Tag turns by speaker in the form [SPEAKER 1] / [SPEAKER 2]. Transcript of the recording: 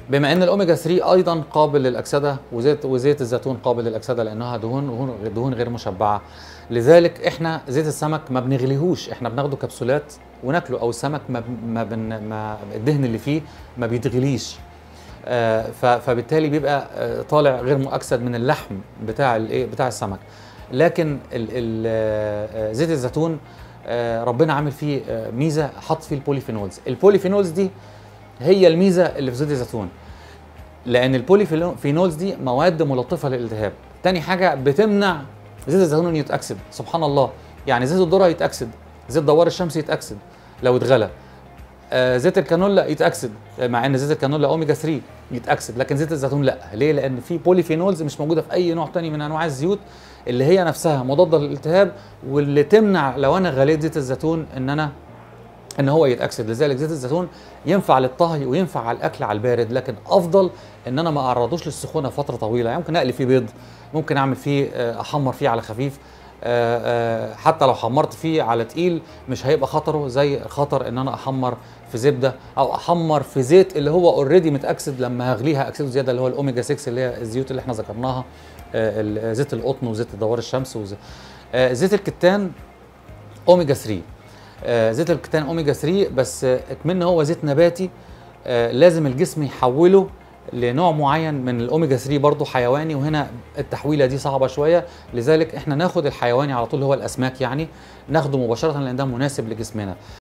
[SPEAKER 1] بما ان الاوميجا 3 ايضا قابل للاكسده وزيت وزيت الزيتون قابل للاكسده لانها دهون دهون- دهون غير مشبعه لذلك احنا زيت السمك ما بنغليهوش احنا بناخده كبسولات وناكله او السمك ما ب- ما, بن ما الدهن اللي فيه ما بيتغليش آه، ف- فبالتالي بيبقى آه، طالع غير مؤكسد من اللحم بتاع الايه بتاع السمك لكن ال ال آه، زيت الزيتون آه، ربنا عامل فيه آه، ميزه حط فيه البوليفينولز البوليفينولز دي هي الميزه اللي في زيت الزيتون لان البوليفينولز دي مواد ملطفه للالتهاب تاني حاجه بتمنع زيت الزيتون انه يتاكسد سبحان الله يعني زيت الذره يتاكسد زيت دوار الشمس يتاكسد لو اتغلى آه زيت الكانولا يتاكسد مع ان زيت الكانولا اوميجا 3 يتاكسد لكن زيت الزيتون لا ليه لان في بوليفينولز مش موجوده في اي نوع تاني من انواع الزيوت اللي هي نفسها مضاده للالتهاب واللي تمنع لو انا غليت زيت الزيتون ان انا ان هو يتاكسد لذلك زيت الزيتون ينفع للطهي وينفع على الاكل على البارد لكن افضل ان انا ما اعرضوش للسخونه فتره طويله يعني ممكن اقلي فيه بيض ممكن اعمل فيه آه، احمر فيه على خفيف آه، آه، حتى لو حمرت فيه على تقيل مش هيبقى خطره زي خطر ان انا احمر في زبده او احمر في زيت اللي هو اوريدي متاكسد لما هغليها اكسده زياده اللي هو الاوميجا 6 اللي هي الزيوت اللي احنا ذكرناها آه، ال- زيت القطن وزيت دوار الشمس وزيت آه، زيت الكتان اوميجا 3 آه، زيت الكتان اوميجا 3 بس آه، كمان هو زيت نباتي آه، لازم الجسم يحوله لنوع معين من الاوميجا 3 برضه حيواني وهنا التحويله دي صعبه شويه لذلك احنا ناخد الحيواني على طول اللي هو الاسماك يعني ناخده مباشره لان ده مناسب لجسمنا